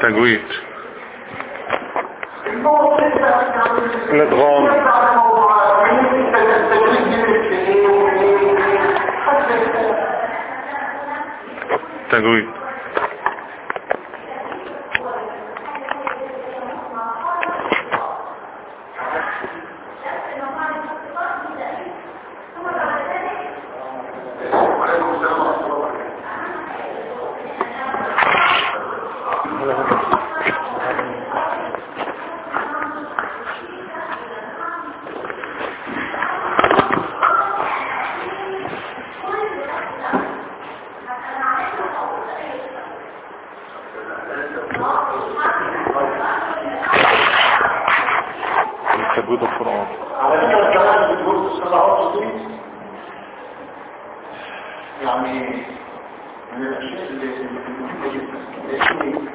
تجويد الادغام تجويد تجويد القرآن على فكرة الكلام بتقول الصلاة دي يعني من الأشياء اللي مهمة جدا لأن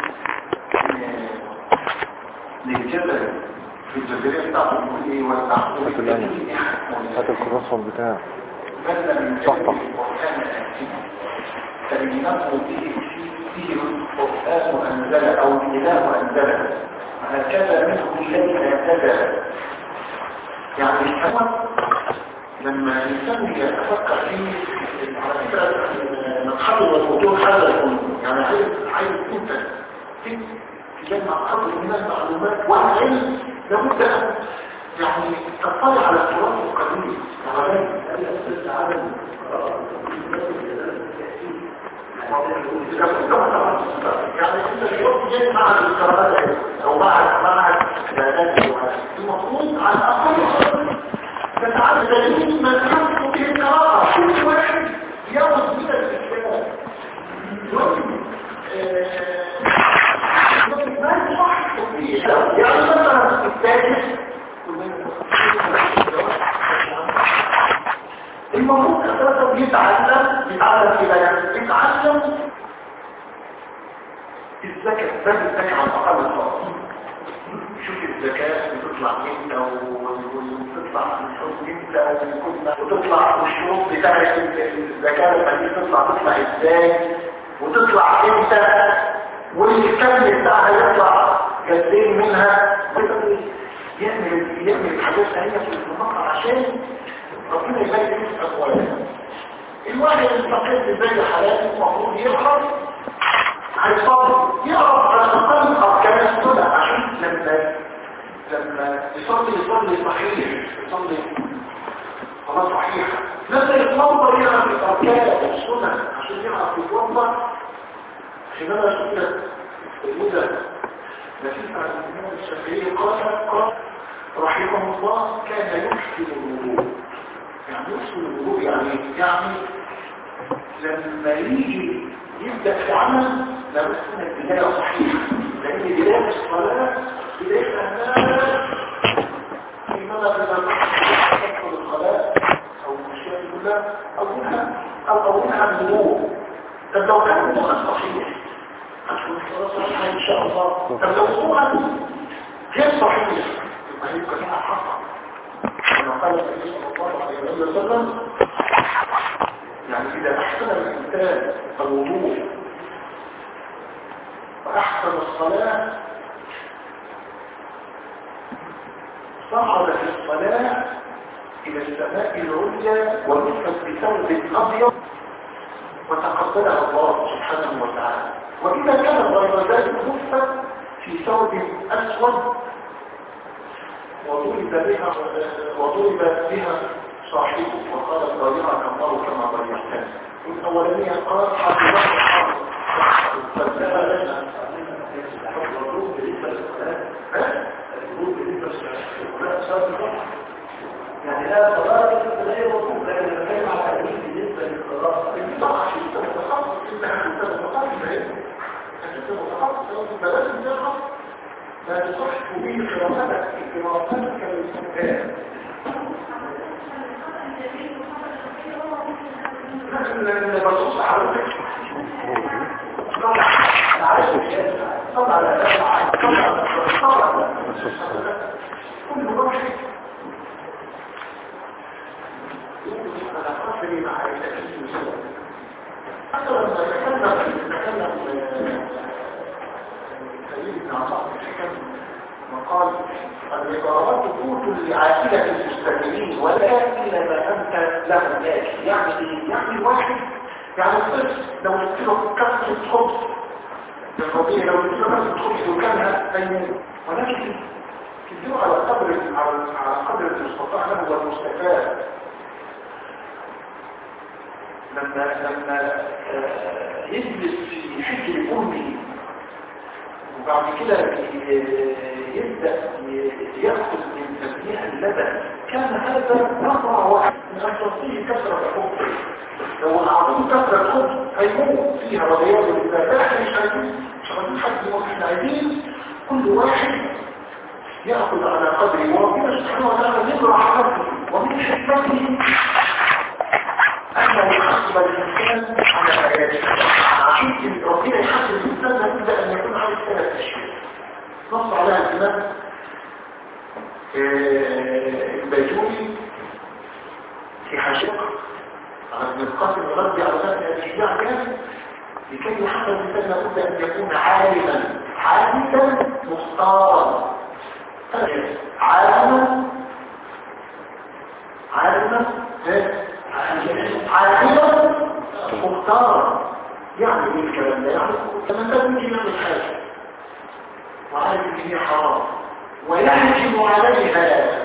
الجبل في الجزيرة بتاعته بيقول إيه والأحد هات الآية. هات الكراسون بتاعه بل من صح، صح. جبل القرآن آتيه كلمات به فيه القرآن أنزل أو الإله أنزل هكذا منه الذي أنزل يعني الحوار لما الإنسان يتفكر فيه على فكرة المدخل والوجود هذا يكون يعني عايز عايز انت تجمع قدر من المعلومات والعلم لابد ان يعني تطلع على التراث القديم يعني يعني انت اليوم جاي مع الكرامات او مع مع البيانات المفروض على الاقل تتعلم دليل ما تحصل به القراءة كل واحد ياخذ من الاسلام يعني مثلا التاجر المفروض اساسا يتعلم يتعلم الى يتعلم الزكاة بل الزكاة على الاقل الفرق شوف الزكاة بتطلع امتى وتطلع من حكم امتى وتطلع والشروط بتاعت الزكاة لما دي تطلع تطلع ازاي وتطلع امتى والكم بتاعها يطلع قدين منها يعمل يعمل الحاجات هي في المقع عشان ربنا يبارك في اقوالها الواحد المستقل زي حالاتي المفروض يقرا هيصلي يقرا على الاقل اركان الصلاه عشان لما لما يصلي يصلي صحيح يصلي صلاه صحيحه لما يتوضا يعرف الاركان والسنن عشان يعرف يتوضا حينما سئلت الهدى نتيجه عن الامام الشافعي قال قال رحمه الله كان يحسن الوضوء يعني يحسن الوضوء يعني يعني لما يجي يبدأ في عمل لما تكون البداية صحيحة لأن بداية الصلاة بداية الناس في مدى تدخل الصلاة أو المشكلة كلها أولها أو أولها النمو طب لو كان النمو صحيح هتكون الصلاة صحيحة إن شاء الله طب لو النمو غير صحيح يبقى يبقى فيها حصل كما قال النبي صلى الله عليه وسلم يعني إذا أحسن الإنسان الوضوء وأحسن الصلاة صعد في الصلاة إلى السماء العليا ونفت بثوب أبيض وتقبلها الله سبحانه وتعالى وإذا كان غير ذلك نفت في ثوب أسود وضرب بها وضرب بها صاحبه وقال ضيعك الله كما ضيعتني الأولانية قال حفظك يعني لا صلاة غير وضوء لكن الكلمة على تأمين بالنسبة للقراءة انت متخصص انت انت متخصص انت متخصص انت لازم تعرف لا تصح به قراءتك قراءتك كالإنسان لأن بصوص حضرتك أنا عايز طبعا طبعا طبعا كل واحد على قدر معرفته سوى حتى لما يتكلم يتكلم كل عائلة المستمرين ولا إلا ما أنت له ناجي يعني إيه؟ يعني واحد يعني الطفل لو قلت له كسر خبز القضية لو قلت له كسر خبز وكانها أيمن ولكن تديره على قدر على على قدر المستطاع له والمستفاد لما لما آه، يجلس في حجر أمه وبعد كده ي- يبدأ ي- يأخذ من ثديها اللبن كان هذا نظرة واحد من أشرطيه كثرة الخبز لو أعطوه كثرة خبز هيموت فيها والعياذ بالله لا احنا مش عايزين مش عايزين حد يموت احنا عايزين كل واحد يأخذ على قدره وربنا سبحانه وتعالى يقرأ حقته ومن حكمته أنه يحاسب الإنسان على حياته عشان ربنا يحاسب الإنسان لابد أن يكون عليه ثلاث أشياء نص عليها الإمام آه، البيجوري في حاشية على ابن القاسم يرد على ذلك الاشجاع كان لكي يحصل الإنسان لابد أن يكون عالما عالما مختارا عالما عالما عالما مختارا يعني ايه الكلام ده يعني لما انت تيجي نعمل حاجه وعارف ان هي حرام ويحجم عليها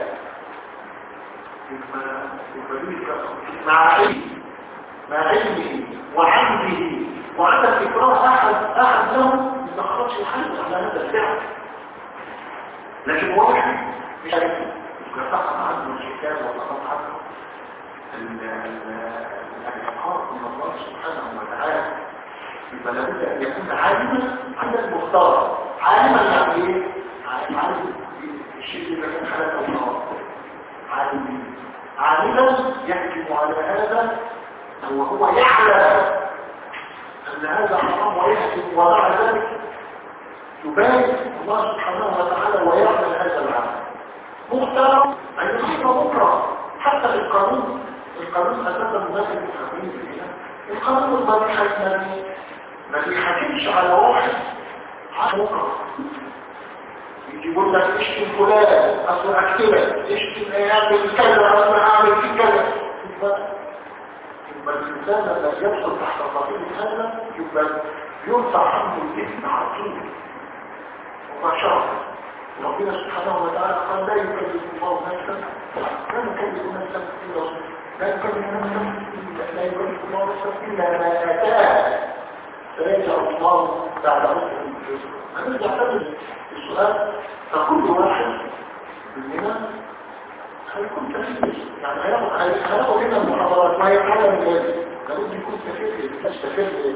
يبقى يبقى ليه كفر. مع علمه مع علمه وعمده وعدم اكراه احد احد لهم ما خرجش يحاسب على هذا الفعل لكن واحد مش عارف يتفق عنه الكتاب ويتفق عنه ال- ال- العقاب من الله سبحانه وتعالى يبقى لابد ان يكون عالما عند المختار عالما يعني ايه؟ عالم الشيء اللي كان حالته الله عالم عالما يحكم على هذا وهو يعلم ان هذا حرام ويحكم ومع ذلك يبارك الله سبحانه وتعالى ويعمل هذا العمل مختار أن يصيب بكرة حتى في القانون القانون أساسا الناس المحامين فيها القانون ما بيحكم ما بيحكمش على واحد على بكرة يقول لك اشتم فلان اصل اكتبك اشتم اعمل كذا اصل اعمل في كذا يبقى يبقى الانسان لما يدخل تحت قضيه هذا يبقى يرفع عنه الاثم على طول مباشرة ربنا سبحانه وتعالى قال لا يكلف الله نفسا لا يكلف نفسا الا وسعها. لا يكلف نفسا إلا- لا يكلف الله نفسا الا ما اتاها سيرجع الله بعد عسر يسرا هنرجع تاني السؤال فكل واحد مننا هيكون كفيل يعني هياخد هياخد هنا المحاضرات ما هي حاجه من لازم لابد يكون كفيل مش كفيل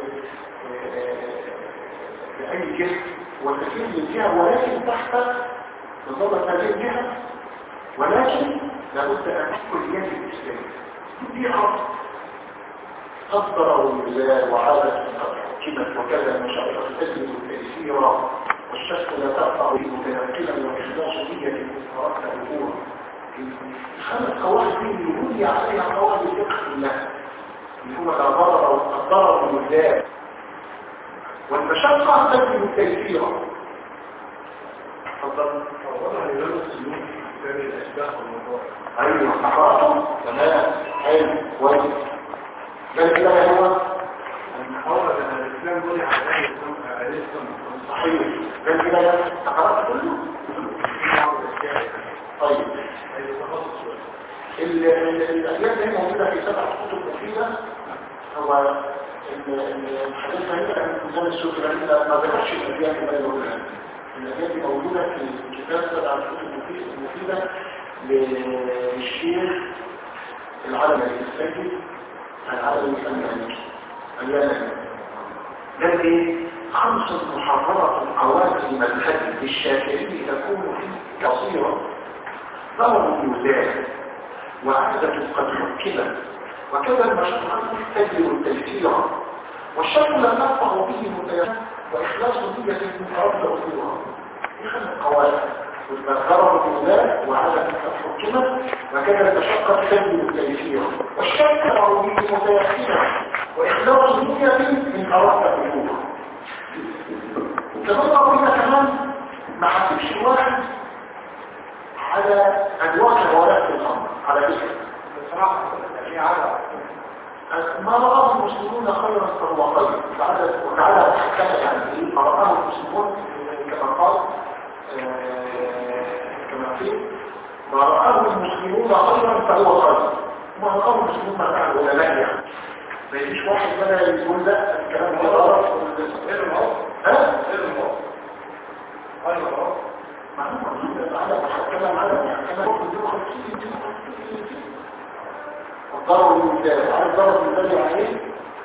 لأي جهة والتكليف للجهة ولكن تحت نظام هذه الجهة ولكن لابد أن تكون يد الإسلام دي عرض قدره الله وعادة كده وكذا مشاركة الأجل والتأثيرة والشك لا تقطع به متنقلا وإخلاص نية المفارقة الأمور الخمس قواعد دي اللي بني عليها قواعد الفقه كلها اللي هو لا ضرر الضرر بالله والمشقة تجلب التيسير تفضل وضع لله السلوك في كتاب الأشباه والمضارع ايوه قرأته تمام حلو كويس ده كده هو أن أول أن الإسلام بني على أهل السنة عليه السنة صحيح ده كده انت قرأت كله في بعض الأشياء طيب أي تخصص شوية ال- ال- الأيام دي موجودة في سبع كتب مفيدة هو ال- ال- الحديث هنا عن ميزان السوق الغريب ما ذكرش الأيام اللي بقى يقولها الأيام دي موجودة في كتاب سبع كتب مفيدة مفيدة للشيخ العالم الإسلامي العالم الإسلامي اليمني ده ايه؟ خمس محررة قواعد المذهب للشافعي تكون فيه قصيرة ضرب يزال وعادة قد حكمت وكذا المشروع تجري التيسير والشرط لا نقطع به متيسر واخلاص نية متردد فيها دي خمس قواعد ضرب يزال وعادة قد حكمت وكذا المشقة تجري التيسير والشرط لا به متيسر واخلاص نية من اردت فيها كمان ربنا كمان ما حسبش الواحد على انواع ولات الامر على فكره بصراحة في عرب ما رآه المسلمون خيرا فهو خير وتعالى وتعالى تحكم عن ايه ما رآه المسلمون كما قال آه، كما قيل ما رآه المسلمون خيرا فهو خير ما رآه المسلمون ما فعل علماء يعني ما يجيش واحد بدا يقول لا الكلام ده غلط غير العرب ها غير العرب غير العرب معلومة تعالى تحكم على محكمة الديمقراطية الضرر المثال عارف ضرر المثال يعني ايه؟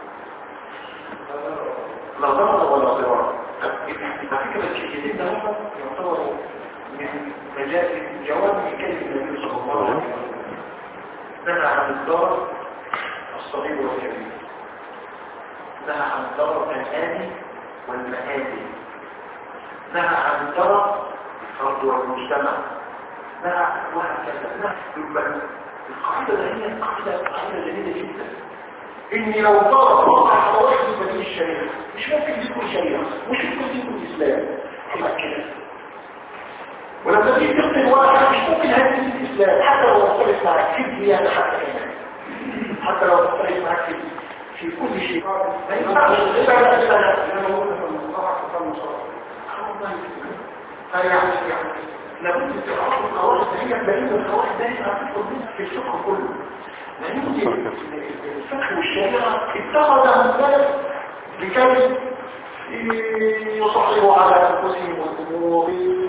لا ضرر ولا ضرار على فكرة الشيئين ده هم يعتبروا من مجال من جوامع كلمة النبي صلى الله عليه وسلم نهى عن الضرر الصغير والكبير نهى عن الضرر الآني والمآني نهى عن الضرر الفرد والمجتمع نهى وهكذا نهى يبقى القاعدة ده هي قاعدة قاعدة جميلة جدا إني لو ضرب وقع على واحد من بني الشريعة مش ممكن يكون شريعة مش ممكن يكون إسلام كما كده ولما تيجي تقتل واحد مش ممكن هذه الإسلام حتى لو اختلف معك في الديانة حتى كمان حتى لو اختلف معك في في كل شيء ما ينفعش تبقى الإسلام لما قلنا في المصطلح تصل مصطلح يعني يعني لابد تعرفوا القواعد هي بين القواعد ده هتدخل منها في الفقه كله لان الفقه والشريعه اتخذها الناس لكي يصححوا على انفسهم الامور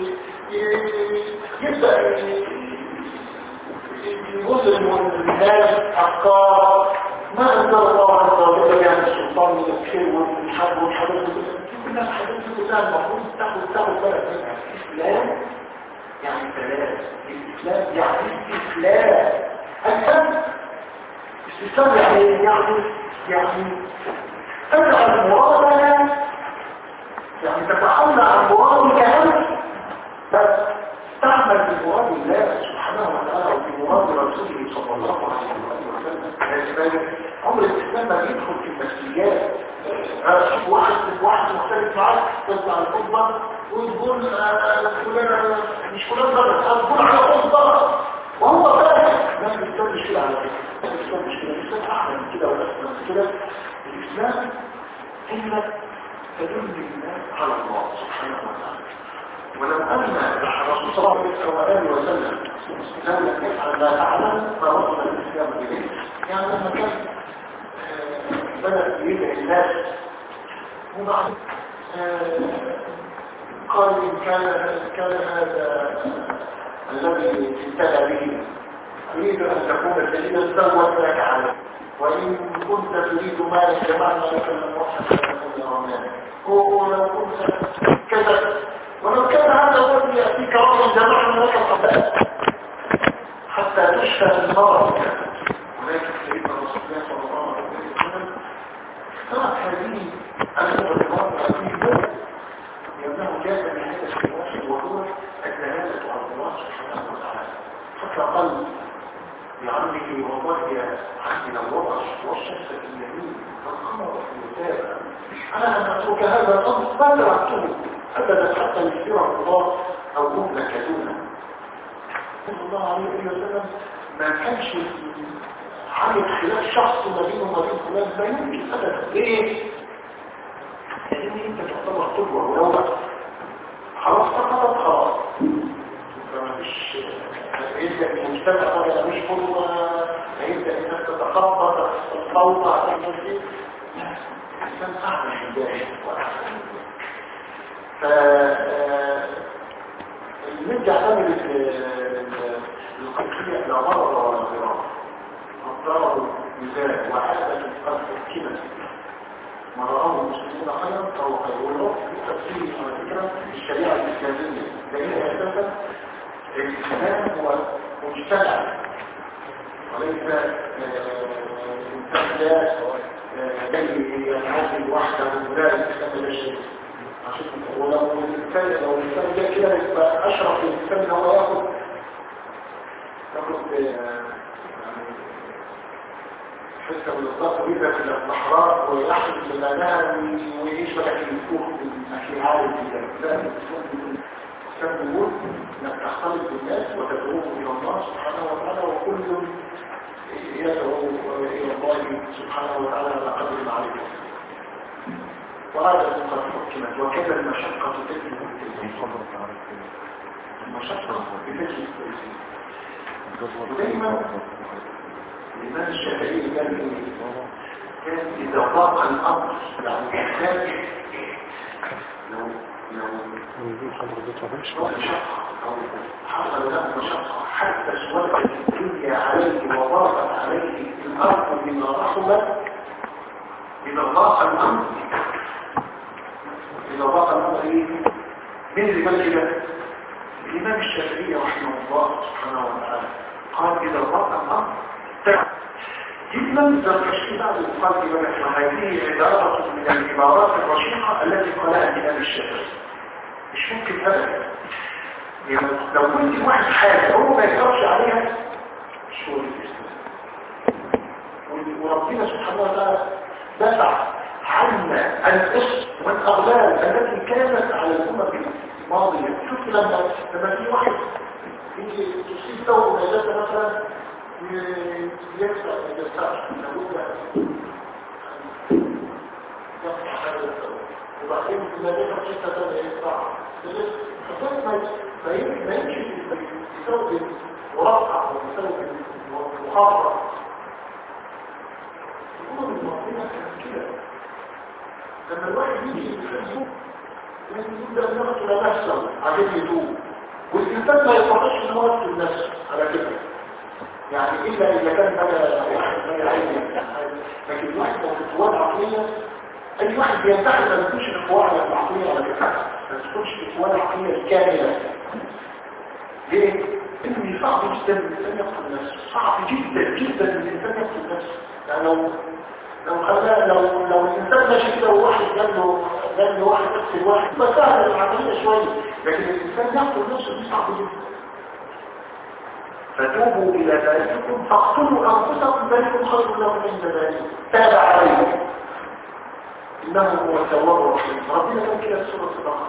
يبدا يظلم الناس افكار ما انزل الله عز وجل يعني السلطان من الخير والحب والحاجات دي كلها حاجات دي كلها المفروض تاخد تاخد بالك منها الاسلام يعني ثلاث الاسلام يعني استسلام الاسلام استسلام يعني يعني يعني تجعل مرادنا يعني تتخلى عن مرادك انت بس تعمل بمراد الله سبحانه وتعالى وبمراد رسوله صلى الله عليه وسلم عمر الاسلام ما بيدخل في المسيحيات اشوف واحد واحد مختلف معاك تطلع الخطبه وتقول آه، فلان مش فلان غلط هتقول على خطبه وهو فاهم لا الاسلام مش كده على فكره الاسلام مش كده الاسلام احلى من كده ولا أحسن من كده الاسلام انك تدل الناس على الله سبحانه وتعالى ولو أن الرسول صلى الله عليه وسلم لو لم يفعل ما فعله فرفض الإسلام إليه يعني لما كان آه، بدأ يدعي الناس وبعد آه، قال إن كان كان هذا الذي ابتلى به أريد أن تكون سيدا سوت لك عليه وإن كنت تريد مالا جمعنا لك الموحد لكن رمانا ولو كنت كذا ولو كان هذا هو الذي يأتيك رجل جمعنا لك الصلاة حتى تشفى المرض ولكن سيدنا رسول الله صلى الله عليه وسلم اخترت هذه الخبرات هذه النور لأنه جاء من هذا الشيء وهو الدلالة على الله سبحانه وتعالى فقال لعمه والله عندنا الوضع والشمس في اليمين والقمر في اليسار انا ان اترك هذا الامر ما تركته ابدا حتى يسير الله او مهلك دونه صلى الله عليه وسلم ما كانش عامل خلاف شخص ما بينه وما بين فلان ما يمكن ابدا ليه؟ لان انت تعتبر قدوه ولو خلاص سقطت خلاص فمفيش هيبدا المجتمع ولا مش قدوه هيبدا الناس تتخبط تتفوضى على الناس الانسان اعلى من ذلك واحسن من ذلك ف نرجع تاني للقضيه لا ضرر ولا ضرار الضرر ميزان وحاله الفرق كده ما رآه المسلمون خيرا فهو خير والله في تفسير على فكره الشريعه الاسلاميه لان اساسا الاسلام هو مجتمع وليس انسان لا جاي ينعزل وحده ولا الاسلام لا شيء عشان ولو الانسان لو الانسان جاء كده يبقى اشرف الانسان ان هو ياخد ياخد حتى بالضبط ويبقى في الصحراء ويحصل زمانها ويعيش بقى في الكوخ في العالم كده لا الإسلام بيقول انك تختلط بالناس وتدعوهم الى الله سبحانه وتعالى وكل يدعو الى الله سبحانه وتعالى على قدر معرفته وهذا قد حكمت وكذا المشقة تجلب التلزيم المشقة بتجلب التلزيم ودايما الإمام الشافعي قال إيه؟ كان إذا ضاق الأمر يعني كان لو لو حصل له مشقة حتى سودت الدنيا عليه وضاقت عليه الأرض بما رحمت إذا ضاق الأمر إذا ضاق الأمر إيه؟ من اللي قال كده؟ الإمام الشافعي رحمه الله سبحانه وتعالى قال إذا ضاق الأمر جدا الزركشي بعد الفرق بين وهذه عبارة من العبارات الرشيقة التي قالها الإمام الشافعي مش ممكن أبدا يعني لو قلت واحد حاجة هو ما يقدرش عليها مش هو الإسلام وربنا سبحانه وتعالى دفع عنا الاسم والأغلال التي كانت على الأمة الماضية شوف لما لما في واحد يجي تصيب ثوب نجاسة مثلا يكسر نجاسات يقطع هذا الثوب وبعدين النجاسة حتى تبقى يقطع فكيف ما يمشي بثوب مرقع وبثوب محافظ يكون المعطينا كده لما الواحد يجي يتخذه يبدأ أن يقتل نفسه عشان يتوب والإنسان ما يستطيعش أن هو يقتل نفسه على كده يعني إلا إذا كان بقى واحد بقى عين لكن الواحد لو في القوى العقلية أي واحد بينتحل ما يكونش في القوى العقلية على كده ما تكونش في القوى العقلية الكاملة ليه؟ إنه صعب جدا الإنسان يقتل نفسه صعب جدا جدا الإنسان يقتل نفسه يعني لو لو خلاه لو لو الإنسان ماشي كده وواحد جنبه جنبه واحد نفس الواحد بس سهل العملية شوية لكن الإنسان يقتل نفسه دي صعب جدا فتوبوا إلى ذلكم فاقتلوا أنفسكم ذلكم خير لكم عند ذلك تاب عليكم إنه هو التواب الرحيم ربنا كان كده في سورة البقرة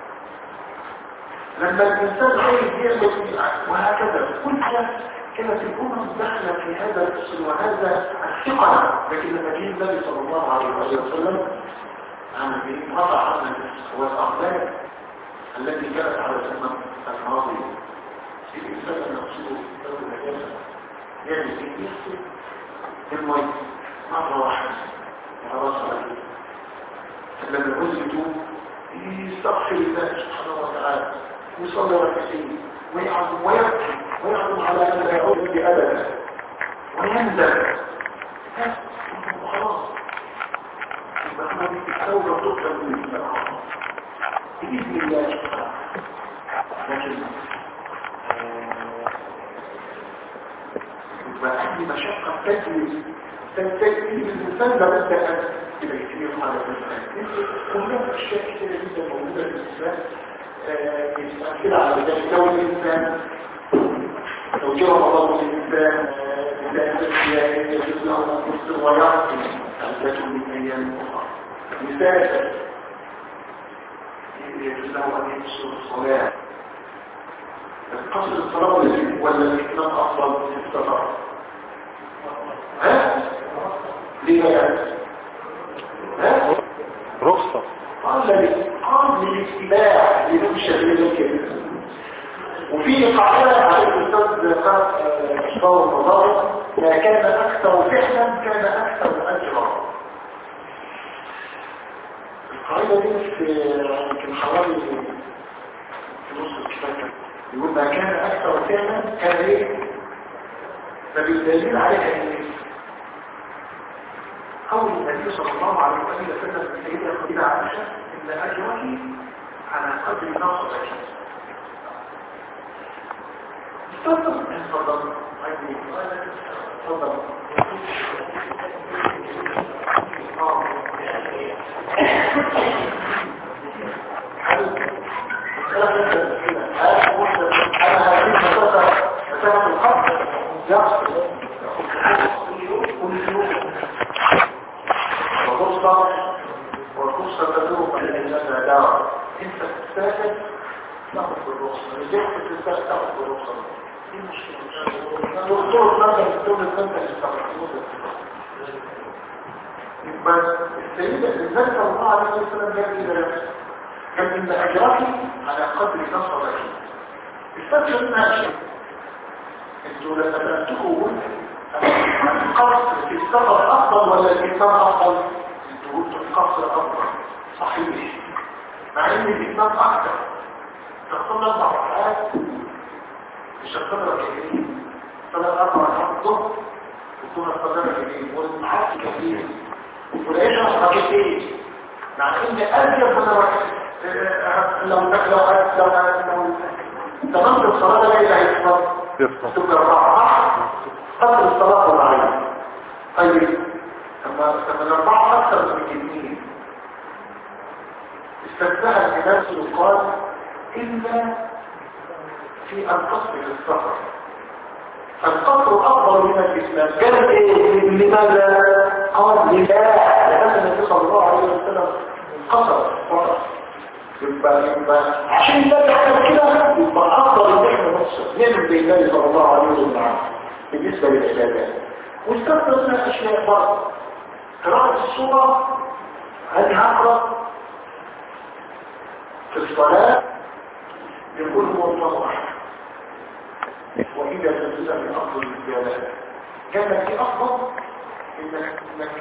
لما الإنسان عايز يعمل وهكذا كل كانت الأمم داخلة في هذا الأصل وهذا الثقل لكن لما جه النبي صلى الله عليه وسلم عمل ايه؟ وضع عنها والأغلال التي كانت على الأمم الماضية الإنسان نفسه له النجاسة يعني يغسل المية مرة واحدة خلاص عليه لما يغسل يستغفر الله سبحانه وتعالى ويصلي ركعتين ويعظم ويبكي ويعظم على ان لا يعود به ابدا ويندم خلاص يبقى احنا التوبه تقبل من الله باذن الله سبحانه لكن وأي مشقة تجلب تجلب الإنسان لابد أن يبقى على الإنسان هناك أشياء كثيرة جدا موجودة في الإسلام يتأكد على ذلك لو الإنسان لو جرى الله الإنسان إذا أنت يجب له أن يفطر ويعطي عدته من أيام أخرى مثال يجب له أن يفطر الصلاة قصر الصلاة ولا الإسلام أفضل في السفر ها؟ ليه يعني؟ ها؟ رخصة قال لي قال للاتباع لنمشى بين كده وفي قاعدة على الأستاذ قرأ أشباه المضارب ما كان أكثر فعلا كان أكثر أجرا القاعدة دي في حوالي في نص الكتاب يقول ما كان أكثر فعلا كان إيه؟ فبالدليل عليها إيه؟ قول النبي صلى الله عليه وسلم السيدة خديجة عائشة إن أجرك على قدر ناقصك تفضل تفضل تفضل وفرصة تدور على الإنسان دار انت تستاهل تاخد بالرخصة اللي في الرسالة تاخد بالرخصة دي مشكلة دكتور مثلا الدكتور مثلا يستخدمون يبقى السيدة النبي صلى الله عليه وسلم جاب إلى نفسه كان إن أجرك على قدر نصرك استفسر منها شيء انتوا لما تنتقوا القصر في السفر أفضل ولا الإسلام أفضل انتوا قلتوا القصر أفضل صحيح مع ان الإسلام أكثر تقول أربع ركعات مش هتقدر كثير ثلاث أربع ركعات ظهر وتكون القدر كثير والعكس كثير وليش ركعتين مع ان أجل من ركعتين لو لو لو لو تمام الصلاة لا إله إلا الله يفهم تبقى أربعة قدر الصلاة والعين طيب لما لما الأربعة أكثر من الاثنين استفتح الناس وقال إلا في القصر للسفر القصر أفضل من الإسلام قال إيه لماذا؟ قال لله لأن النبي صلى الله عليه وسلم قصر فقط يبقى يبقى عشان لا تحتاج كده يبقى أفضل إن إحنا نقصر نعمل زي النبي صلى الله عليه وسلم بالنسبة للعبادات واستخدم لنا أشياء برضه قراءة السورة هل هقرأ في الصلاة يقول هو الله أحد وإذا تنزل في أفضل الزيادات كان في أفضل إنك إنك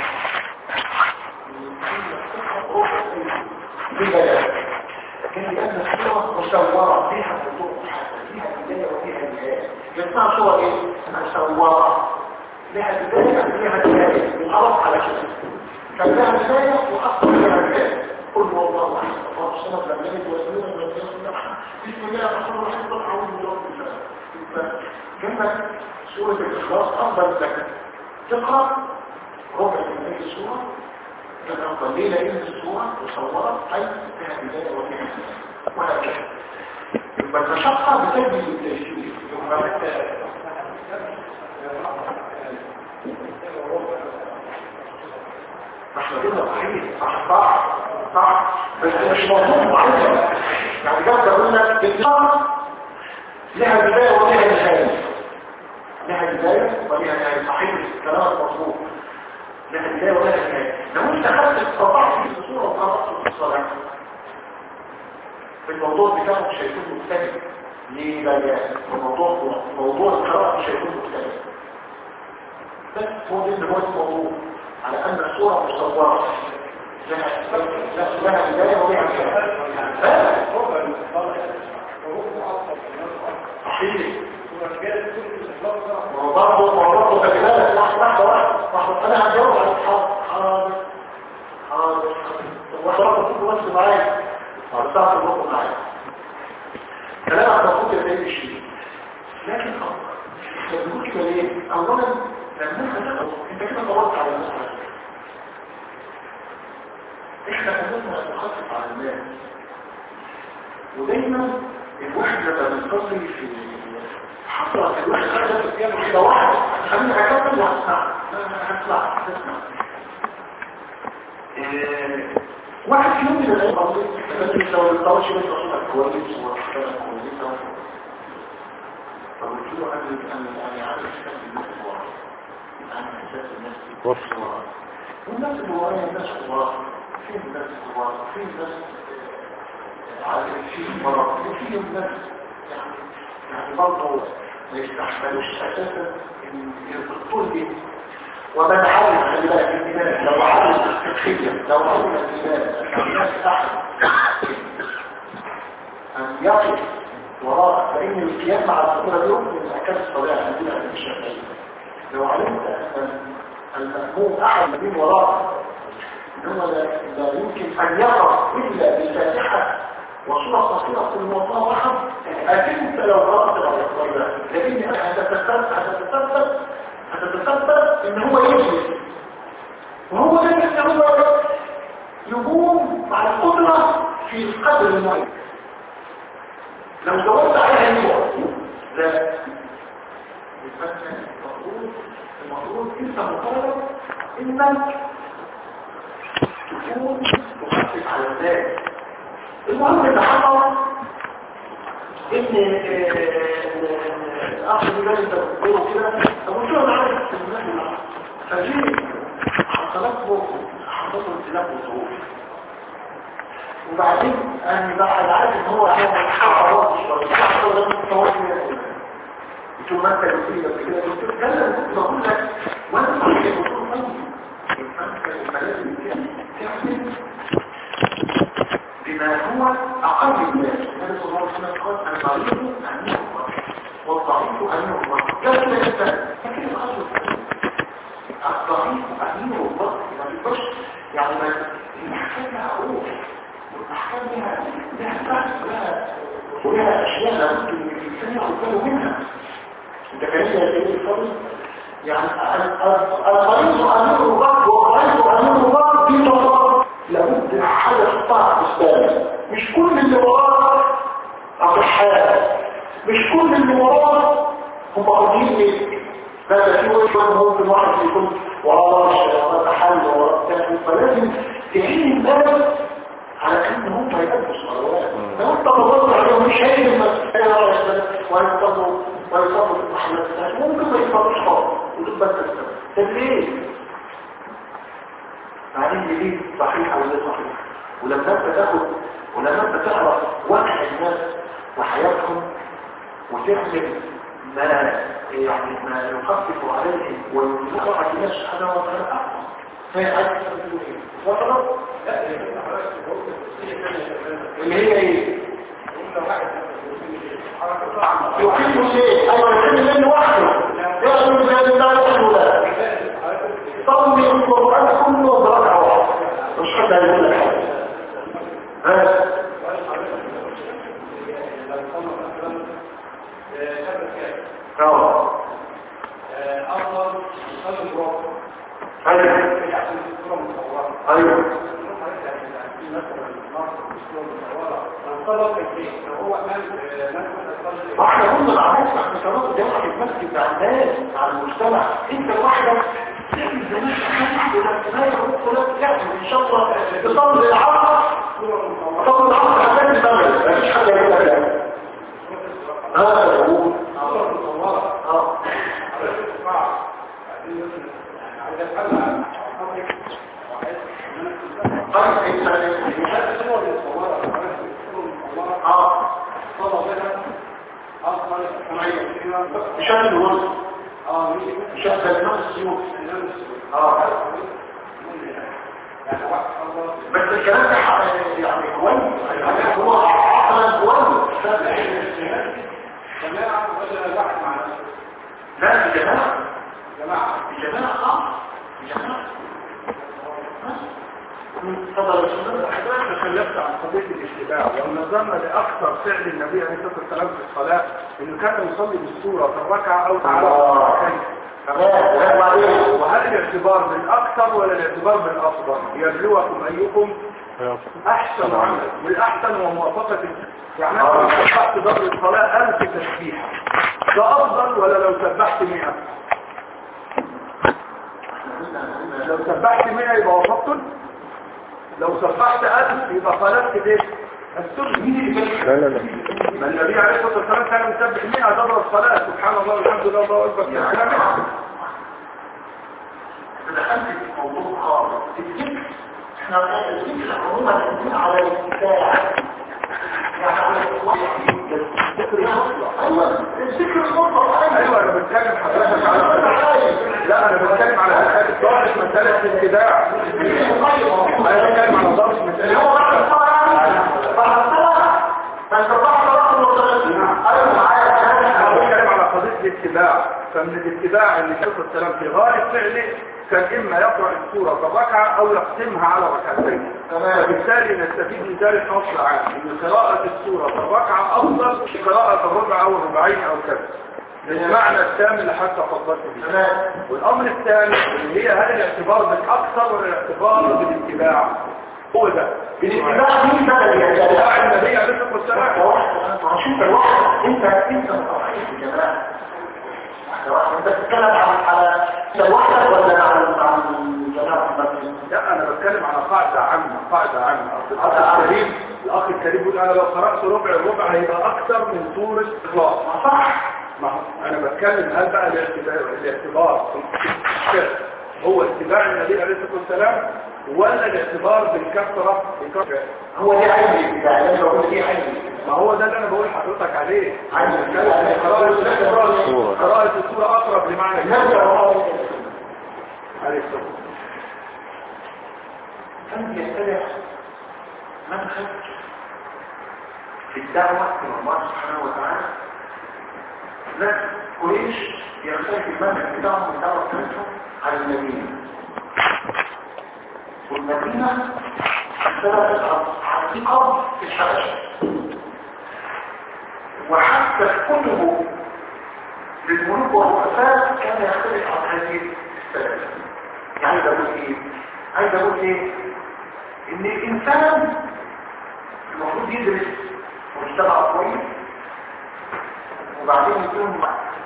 ببلاء لكن لأن الصورة مصورة فيها خطوط فيها بداية وفيها نهاية يسمع صورة إيه؟ مصورة لها بداية فيها نهاية وخلاص على كده كان لها بداية وأصلا لها نهاية قل هو الله أحد الله الصمد لم يلد ولم يولد ولم يكن له أحد بسم الله الرحمن الرحيم قل أعوذ برب الفلق كلمة سورة الإخلاص أفضل لك تقرأ ربع من أي سورة كان أفضل ليه لأن السورة مصورة أي فيها بداية وفيها نهاية وهكذا يبقى المشقة بتجي للتشكيل احنا كده صحيح صح صح صح بس مش موضوع معين يعني جاب قلنا الإنسان لها بداية ولها نهاية لها بداية ولها نهاية صحيح الكلام مظبوط لها بداية ولها نهاية لو انت خدت استطعت في الصورة وقرأت في الصلاة الموضوع بتاعه مش هيكون مختلف ليه بقى الموضوع موضوع القراءة مش هيكون مختلف بس هو ده اللي هو الموضوع على ان الصورة مصورة لها لها بداية ولها نهاية صحيح وبرضه وبرضه كلمات واحدة واحدة واحدة انا هجاوب على الحاضر حاضر حاضر وحضرتك كنت بس معايا وعرفتها في الوقت معايا كلامك مفروض يبقى شيء لكن احنا بنقول كده ليه؟ اولا لما انت تاخد انت كده طولت على المسألة احنا كنا نخفف على الناس ودايما الواحد لما بيصلي في حصلت الواحد خرج في الصيام كده واحد خليني هكمل وهسمع هسمع هسمع واحد في يوم من الايام بس لو الطاوش بس صوتك كويس وحكايه كويسه فقلت له قبل ان انا عارف كان الناس ورا انا احساس الناس وصل والناس اللي ورايا الناس كبار في ناس كبار في ناس عارفين مرض وفي ناس يعني يعني برضه ما يستحملوش اساسا ان يربطون به ومن علم خلي بالك الإيمان لو علم الفقهية لو علم الإيمان الناس تحت أن يقف وراء فإن القيام مع الصورة اليوم من أحكام الصلاة الذين في الشافعية لو علمت أن المأموم أحد من وراء إنه لا لا يمكن أن يقف إلا بالفاتحة وصورة قصيرة في الموضوع واحد أكيد لو قرأت على الصلاة لكن هتتثبت هتتثبت هتتثبت ان هو يجلس وهو ده ان هو يقوم مع القدرة في القدر المعين لو دورت عليها يقوم لا المفروض المفروض انت مطالب انك تكون تخفف على الناس المهم ان حصل ان الاخ اللي جاي ده بيقول كده طب وشو انا عارف الناس فجيت حصلت له حصلت له انسلاك وظهور وبعدين انا بقى عارف ان هو هيعمل حرارات شويه حصل له تصور ثم انت بتقول لك كده بتتكلم بقول لك وانا صحيح بقول طيب انت لازم تعمل بما هو اقل الناس النبي صلى الله عليه وسلم قال المريض امين الله والضعيف امين الله لا كده انت فاكر الخطوه الضعيف امين الله ما تقدرش يعني ما الاحكام لها حقوق والاحكام لها لها بحث ولها ولها اشياء لابد ان الانسان ياخد باله منها انت كلمت يا سيدي الفضل يعني المريض امين الله والضعيف امين الله دي طبعا لابد حاجه تحطها في بالك مش كل اللي وراه اصحاب مش كل اللي وراه هم قاضيين ليك هذا في وجه ممكن واحد يكون وراه وراه تحل وراه تحل فلازم تعين الناس على ان هم يأدوا الصلوات لو انت تبص عليهم مش هيجي المسألة ويصلوا ويصلوا في المحلات ممكن ما يصلوش خالص وتبقى تستمر طب ليه؟ بعدين دي صحيحة ولا صحيحة ولما انت تاخد ولما انت تعرف وقع الناس وحياتهم وتعمل ما يعني ما يخفف عليهم ويوقع الناس سبحانه وتعالى احسن فهي عايز تقول ايه؟ وصلت؟ اللي هي ايه؟ يحب شيء ايوه يحب منه وحده يحب زي الله وحده لا صلي القرآن كله بركعة واحدة مش حد هيقول لك حاجة ها اه افضل يصلي الرابع ايوه يحسن الصوره مصوره ايوه واحنا هم العروس احنا شرط الجامعة في المسجد مع الناس مع المجتمع انت لوحدك تعمل زمان حاجة ولا تنايا ولا تعمل ان شاء الله تصلي العصر تصلي العصر عشان المغرب مفيش حاجة يقول لك لا اه يقول اه طيب انت اه بشكل الوصف بشكل نفس السيوف اه بس الكلام ده ح- يعني كويس يعني هو عقلا كويس لا بجماعة بجماعة اه بجماعة تفضل يا شباب حضرتك تكلمت عن قضية الاتباع والنظام لأكثر فعل النبي عليه الصلاة والسلام في الصلاة إنه كان يصلي بالسورة في الركعة أو على الركعتين تمام وبعدين وهل الاعتبار بالأكثر ولا الاعتبار بالأفضل يبلوكم أيكم أحسن عمل والأحسن هو موافقة يعني أنت لو سبحت ضرب الصلاة ألف تسبيحة ده أفضل ولا لو سبحت مئة لو سبحت مئة يبقى وافقت لو سبحت ألف يبقى خالفت ايه السنة لا لا لا ما النبي عليه الصلاة والسلام كان يسبح 100 دبر الصلاة سبحان الله والحمد لله الله أكبر يا كلام دخلت في موضوع خالص الذكر احنا الذكر عموما يكون على الاتباع يعني على الذكر ايوه الذكر المطلق أيوة أنا بتكلم حضرتك على لا أنا بتكلم على مسألة ضابط مسألة الاتباع أنا بتكلم على ضابط اللي هو بعد مسألة الصلاة يعني بعد الصلاة فانت بعد صلاة المصلين ايوه معايا أنا بتكلم على قضية الاتباع فمن الاتباع اللي شوف السلام في غاية فعله كان إما يقرأ السورة في الركعة أو يختمها على ركعتين تمام فبالتالي نستفيد من ذلك نص عام ان قراءة السورة في الركعة افضل من قراءة الربع او الربعين او كذا بالمعنى التام اللي حتى فضلت به تمام والامر الثاني اللي هي هل الاعتبار بالاكثر ولا الاعتبار بالاتباع هو ده الاتباع مين بقى اللي يتبع اتباع النبي عليه الصلاه انت والسلام واحد انا شوف الواحد انت انت صحيح يا جماعه واحده واحده انت بتتكلم عن على انت لوحدك ولا مع مع الجماعه المسلمين لا انا بتكلم على قاعدة عامة قاعدة عامة أصل الأخ الكريم الأخ الكريم بيقول أنا لو قرأت ربع الربع هيبقى أكثر من سورة إخلاص صح ما هو أنا بتكلم هل بقى الاعتبار الاعتبار هو اتباع النبي عليه الصلاة والسلام ولا الاعتبار بالكثرة بكثرة هو دي عيني يعني انا بقول دي عيني ما هو ده اللي أنا بقول لحضرتك عليه عايز بتكلم عن قراءة قراءة- قراءة السورة أقرب لمعنى نرجع الكلمة ورا عليه الصلاة والسلام كان يتبع منهج في الدعوة إلى الله سبحانه وتعالى ناس قريش يختلف المنهج بتاعهم من الدعوة بتاعتهم على المدينة والمدينة اختلفت عن ثقة في الحبشة وحتى في كتبه للملوك والرؤساء كان يختلف عن هذه الثلاثة يعني ده اقول ايه عايز اقول ايه ان الانسان المفروض يدرس مجتمع كويس وبعدين يكون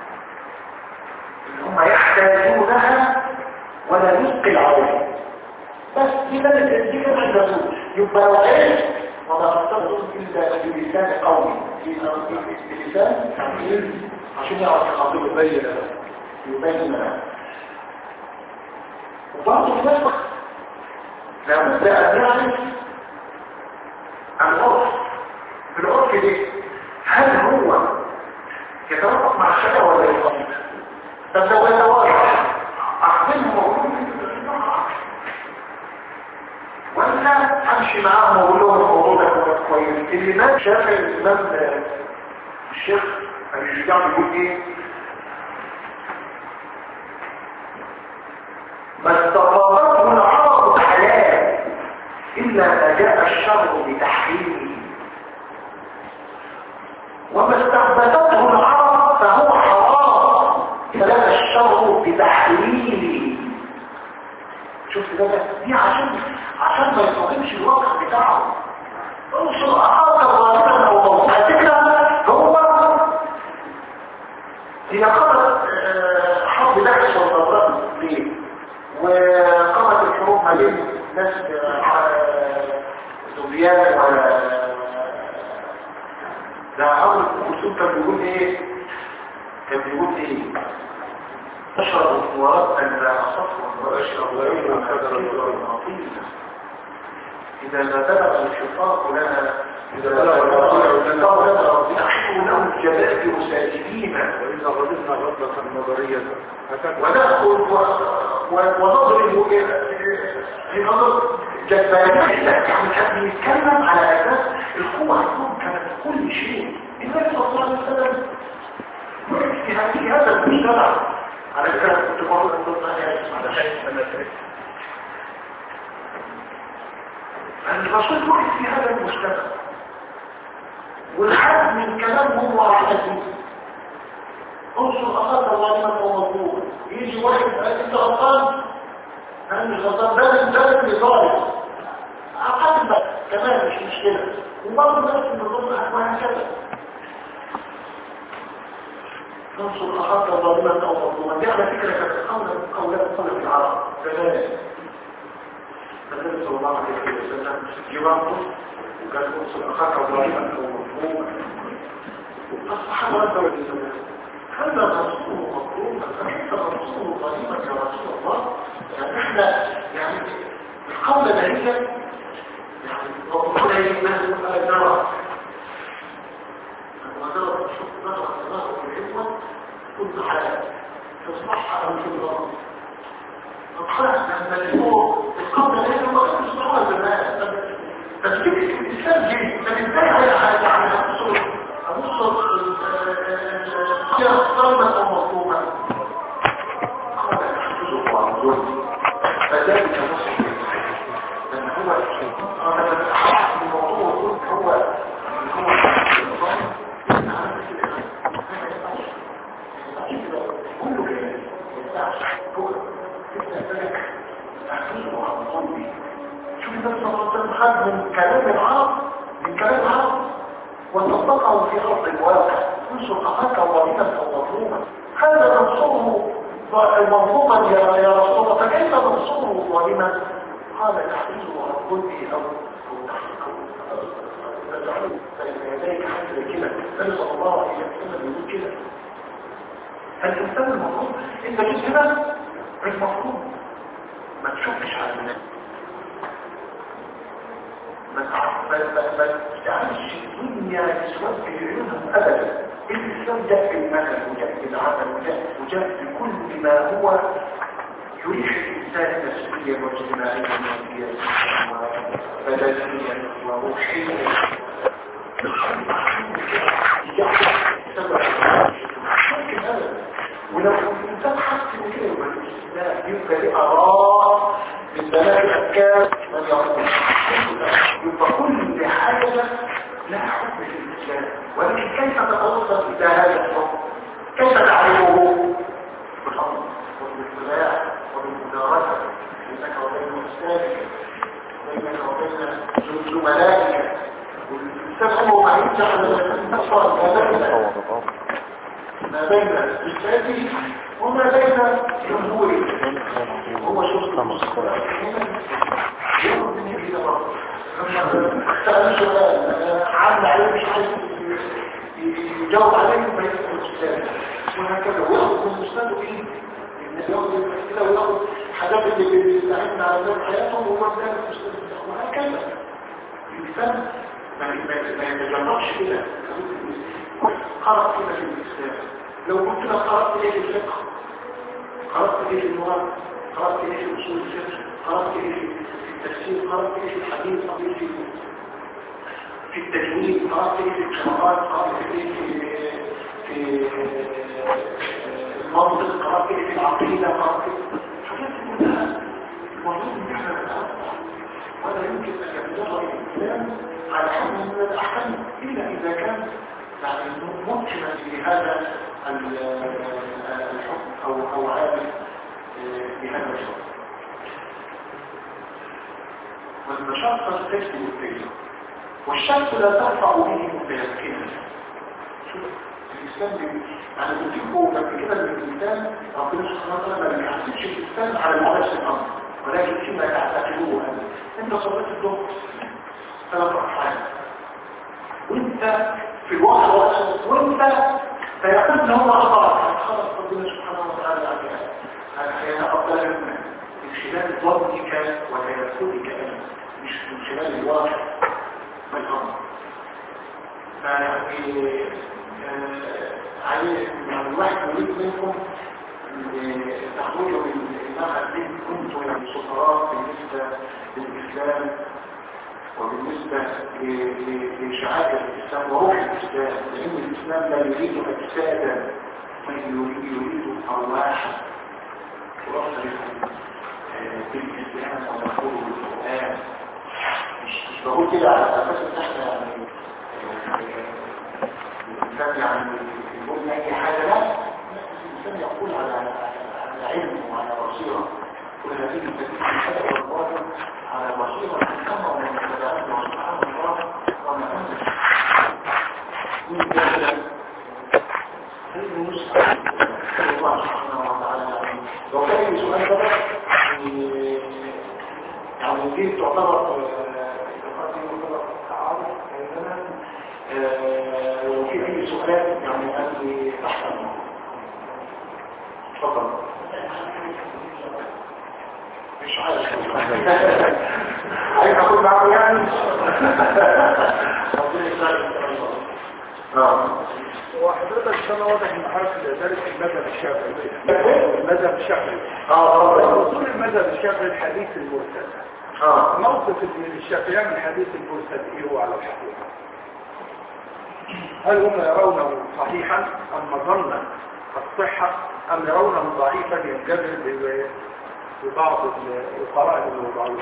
ان هم يحتاجونها ولا يثقل عليهم بس دي كانت دي كانت الرسول يبقى لو عرف وما خطرتم الا بلسان قوي بلسان تعبير عشان يعرف يخاطب يبين له يبين له وبرضه في نفس لابد ان نعرف العرف العرف ده هل هو يتوافق مع الشرع ولا يخالف طب لو يتوافق احسنه موجود ولا امشي معاهم واقول لهم الموضوع ده كويس كويس اللي ما شاف الامام الشيخ ابي الشجاع بيقول ايه ما استقامته العرب حلال إلا ما جاء الشر بتحريمه وما استحبته العرب فهو حرام فلا الشر بتحريمه شفت ده دي عشان عشان ما يصادمش الواقع بتاعه انصر اخاك ظالما او موت على فكره هو هي قامت آه، حرب بحث والضرب ليه وقامت الحروب ما بين ناس سوريان و ده اول الرسول كان بيقول ايه كان بيقول ايه تشرب ورد ان لا صفر واشرب ويوم اذا ما بلغ الشفاق لنا اذا بلغ الشفاق لنا نحن له الجبائر ساجدين وإذا غضبنا غضبة نظرية هكذا ونأخذ و- ونضرب في نظر جبارية يعني كان بيتكلم على أساس القوة عندهم كانت في كل شيء النبي صلى الله عليه وسلم وقف في هذه- في هذا المجتمع على فكرة كنت مرة ضمن على شيء الرسول وقف في هذا المجتمع والحد من كلامهم واحد انصر اخاك ظالما ومظلوما يجي واحد يقول انت غلطان انا مش غلطان ده من ده اللي ظالم عقدنا كمان مش مشكله وبرضه نفس النظام احوال كذا انصر اخاك ظالما او مظلوما دي على فكره كانت قوله من قولات صلاه العرب زمان النبي صلى الله عليه وسلم يوافق وقال انصر اخاك ظالما او مظلوما الصحابه ردوا الزمان هذا رسول مطلوب فانت رسول ظليما يا رسول الله يعني احنا يعني القول العليا يعني ربنا يمنه قال نرى ونرى نشوف نرى نرى العلم كل حال تصلح او تضرب طب خلاص لما يقول القول العليا ما كانش صعب زمان بس فكره الاسلام دي كان ازاي على على ابصر ابصر هي ظلمة أو مظلومة قال يحفظه وعبده فذلك نصر لأن هو أنا أحس الموضوع هو هو شوف ده صلى خد من كلام العرب من كلام العرب وطبقه في أرض الواقع انصر أخاك ظالما أو مظلوما هذا ننصره مظلوما يا يا رسول الله فكيف ننصره ظالما قال تعبيره عن قلبه او او او تجعله بين يديك حاجه كده النبي صلى الله عليه وسلم يقول كده فالانسان المفروض انت جيت هنا المفروض ما تشكش على الناس ما تعملش الدنيا تسود في عيونهم ابدا الاسلام جاء بالمثل وجاء بالعمل وجاء وجاء بكل ما هو يريح الانسان نفسيا واجتماعيا وبدنيا وروحيا ولو الانسان حس كده يبقى الاسلام يبقى ليه اراه من زمان الافكار من يعرفه يبقى كل حاجه لها حكم في الاسلام ولكن كيف تتوصل الى هذا الحكم كيف تعرفه بالامر وبالاطلاع وبالمدارسه بينك وبين استاذك بينك وبين زملائك والانسان هو ما يمسح ما بين استاذه وما بين جمهوره هو شوف عامل عليه مش عايز يجاوب عليه فيسأل الأستاذ وهكذا ويأخذ من الأستاذ إيه؟ ياخد كده وياخد حاجات اللي بيستعين على ذات حياتهم وهو ده الأستاذ وهكذا الإنسان ما يتجمعش كده قرأ كده في الإسلام لو قلت لك قرأت إيه في الفقه قرأت إيه في اللغة قرأت إيه في أصول الفقه قرأت إيه في التفسير قرأت إيه في الحديث قرأت إيه في التجويد قرأت إيه في القراءات قرأت إيه في في المنطق قرأت إيه في العقيدة قرأت إيه حاجات كلها المفروض إن إحنا نتعرف ولا يمكن أن يتجرى الإنسان على حد من الأحكام إلا إذا كان يعني ممكنا في هذا الحكم أو أو عامل بهذا الحكم والمشقة تجد الدين والشك لا ترفع به متيقنا شوف الإسلام يعني بتجيبه قبل كده من الإنسان ربنا سبحانه وتعالى ما بيحسبش الإنسان على مؤسس الأمر ولكن فيما تعتقدوه أنت صليت الظهر ثلاث ركعات وانت في الواقع وانت فيقول له هو أخبرك خلص ربنا سبحانه وتعالى عن هذا أفضل منك من خلال ظنك وتيسرك أنت مش من خلال الواقع والأمر فيعني عليه يعني الواحد يريد منكم تخرجوا من الناحية دي كنتم يعني سفراء بالنسبة للإسلام وبالنسبة لشعائر الإسلام وروح الإسلام لأن الإسلام لا يريد أجسادا بل يريد يريد أرواحا تؤثر بالإسلام ومفهوم بالقرآن مش بقول كده على أساس إن إحنا يعني الإنسان يعني يقول أي حاجة لا الإنسان يقول على على علم وعلى بصيرة كل هذه التكليف الحدث والباطل على بصيرة الأمر من المتابعات وسبحان الله وما أنزل من ذلك هذه نسخة الله سبحانه وتعالى لو كان سؤال بقى يعني دي تعتبر وفي أي سؤال يعني أنت تحت الموضوع تفضل مش عارف عايز اقول معه يعني وحضرتك كان واضح ان حضرتك دارس المذهب الشافعي المذهب الشافعي اه اصول المذهب الشافعي الحديث المرسل اه موقف الشافعية من الحديث المرسل ايه هو على الحقيقة هل هم يرونه صحيحا ام مظنا الصحة ام يرونه ضعيفا ينجبر ب- ببعض القرائن الموضوعية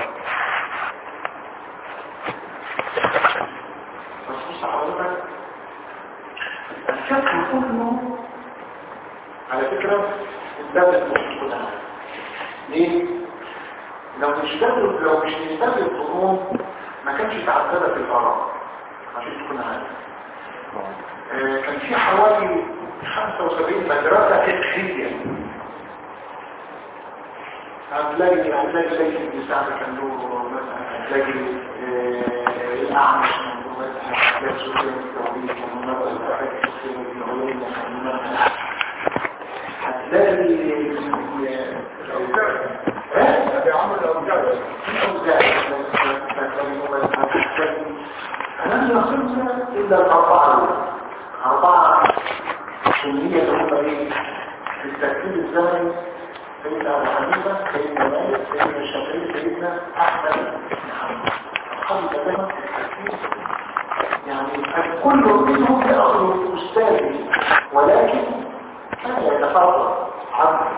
بس حضرتك الفقه كله على فكرة الباب المشكلة كلها ليه؟ لو مش باب لو مش من باب الظنون ما كانش تعددت الآراء عشان تكون عارف آه، كان في حوالي 75 مدرسة فقهية هتلاقي هتلاقي ليس بسعر كنور مثلا هتلاقي آه، الأعمش كنور مثلا هتلاقي سفيان الثوري كنور مثلا هتلاقي سفيان الثوري كنور مثلا هتلاقي ها؟ ابي عمرو الاوزاعي فلم يصلنا إلا الأربعة أربعة سنية هم إيه؟ في الترتيب الزمني سيدنا أبو حنيفة سيدنا مالك سيدنا الشافعي سيدنا أحمد بن حنبل خمسة دايما في الترتيب يعني كل منهم يأخذ أستاذه ولكن كان يتفرق عنه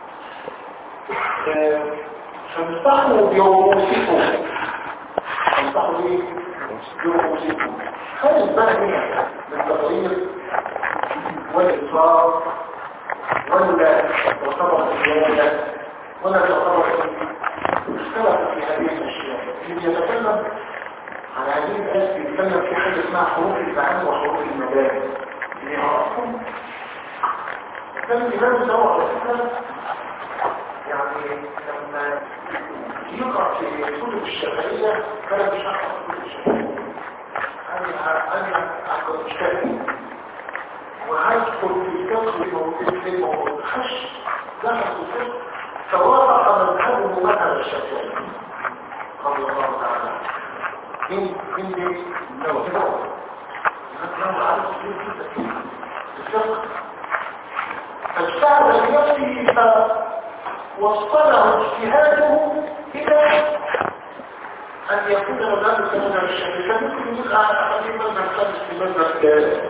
فانصحوا بيوموسكم فانصحوا ايه؟ بيوموسكم هل بقى هنا بالتغيير والإصرار ولا تعتبر زيادة ولا تعتبر اختلف في هذه الأشياء اللي يتكلم عن هذه الآيات بيتكلم في حاجة اسمها حروف الزعام وحروف المدارس اللي عرفهم كان الإمام سوى على فكرة يعني لما يقرأ في كتب الشافعية كان بيشرح كتب الشافعية أنا أنا أنا مشتري وهدخل في الفقه وفي الموضوع خش دخل في الفقه فوافق مذهبه مثل الشافعي رضي الله تعالى من من دي نوع نوع نوع عارف كتير جدا في الفقه فاجتهد بنفسه فوصله اجتهاده الى ان يكون مذهب كمذهب الشافعي فممكن يقول انا اخذ مذهب خامس في مذهب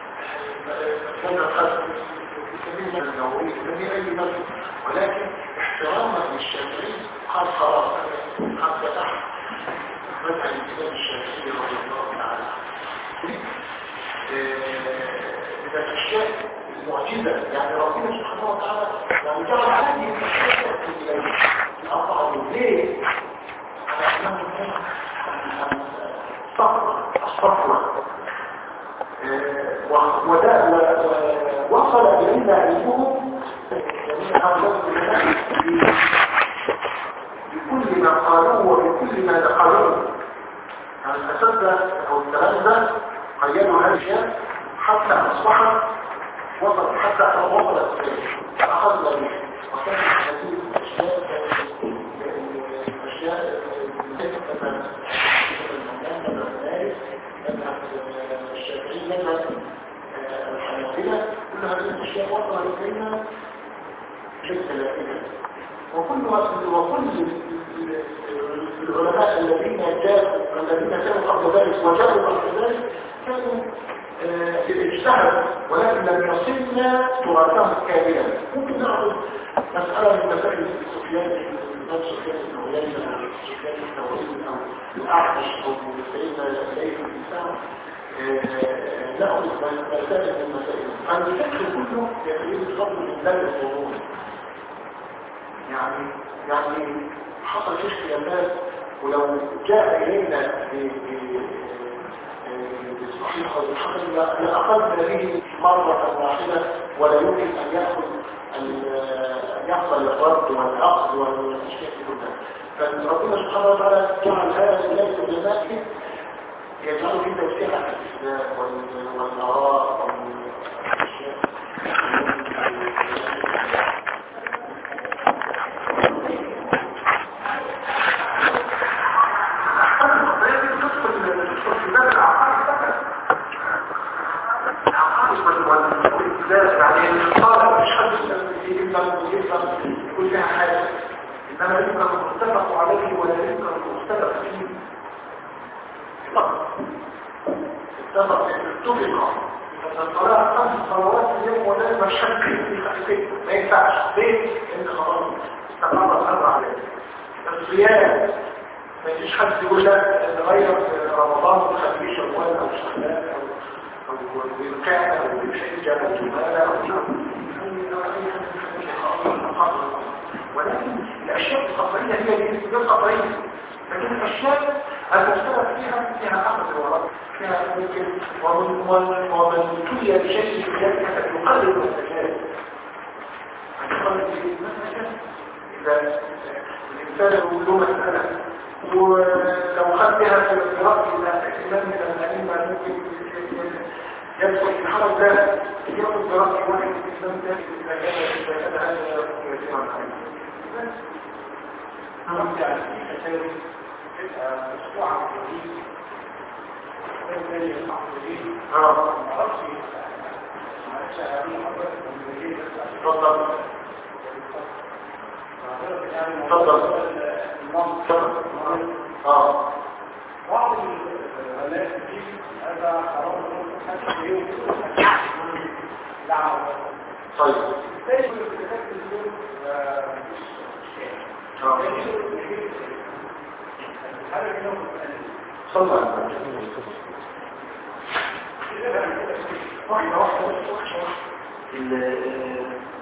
ولكن احتراما للشافعي قال خلاص قد فتحت مذهب الامام الشافعي رضي الله تعالى من الاشياء المعجزه يعني ربنا سبحانه وتعالى لو جعل هذه الاشياء في الاربعه ليه؟ على انه الصفوه الصفوه وده وصل إلينا علمهم بكل ما قالوه وبكل ما دخلوه يعني الأساتذة أو التلامذة قيدوا هذه الأشياء حتى أصبحت وصلت حتى وصلت أخذنا به وكان هذه الأشياء الأشياء الشافعي مذهب الحنابلة كل هذه الأشياء وصلت إلينا بالثلاثين وكل وكل العلماء الذين جاءوا الذين كانوا قبل ذلك وجاءوا بعد ذلك كانوا اجتهدوا ولكن لم يصلنا تراثهم كاملا ممكن ناخذ مسألة من مسائل سفيان الإمام سفيان الثوري أو سفيان الثوري أو الأعرج أو سيدنا سيد الإنسان نأخذ مسائل من مسائل الفكر كله يتريد الفضل من ذلك الظهور يعني يعني حصل فيه خلافات ولو جاء إلينا بصحيح أو بالحسن لأخذنا به مرة واحدة ولا يمكن أن يأخذ أن يحصل الرد والأخذ والأشياء كلها فربنا سبحانه وتعالى جعل هذا ليس بذاته يجعل في توسيع الإسلام والآراء والأشياء كل حاجة إنما يمكن المتفق عليه ولا يمكن المختلف فيه فقط اتفق اتفق الصلاة خمس صلوات في اليوم ولا ما شك في خفيفية ما ينفعش ليه؟ لأن خلاص استقر الأمر عليه الصيام ما يجيش حد يقول لك نغير رمضان ونخليه شوال أو شغال أو أو وكان أو شيء أو جمالة أو ولكن الأشياء القطرية هي دي القطرية لكن الأشياء المختلف فيها فيها أخذ الوراء فيها ممكن ومن ومن ومن تولي بشيء في ذلك يقلل المساجات يقلل المساجات الإنسان له مسألة ولو خدتها في رأس الإمام من الأئمة ممكن يدخل في الحرم ده يأخذ برأس واحد في الإسلام ده إذا كان إذا كان هذا يكون يسمع عليه نرجع للتساوي أسبوع جديد اه تفضل تفضل تفضل اه بعض الناس دي هذا حرام حتى يوم لا طيب ليش الكتاب اليوم اه حاجه كده صلى واحدة واحدة واحدة ال-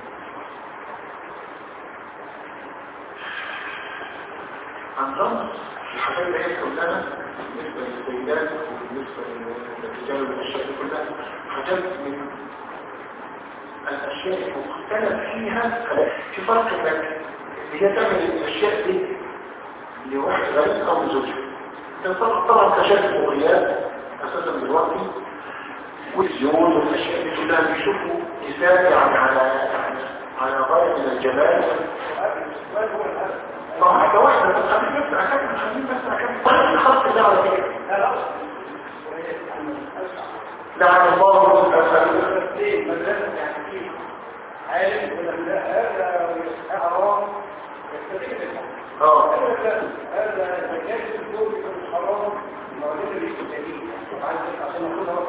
عندنا الحاجات اللي هي كلها بالنسبة للسيدات وبالنسبة للرجال والأشياء دي كلها حاجات من الأشياء المختلف فيها في فرق انك اللي هي تعمل الأشياء دي لواحد غريب أو لزوجها طبعا كشاف المغريات أساسا دلوقتي والزيون والأشياء دي كلها بيشوفوا نساء يعني على يعني على غاية من الجمال ما حاجة واحدة بس خليك بس أكمل خليك بس أكمل طيب الخط ده على فكرة لعن الله المتأخرين عالم ولا لا هذا حرام يستفيد اه هذا مجال الدول يكون حرام المواد اللي الجديد عشان ناخدها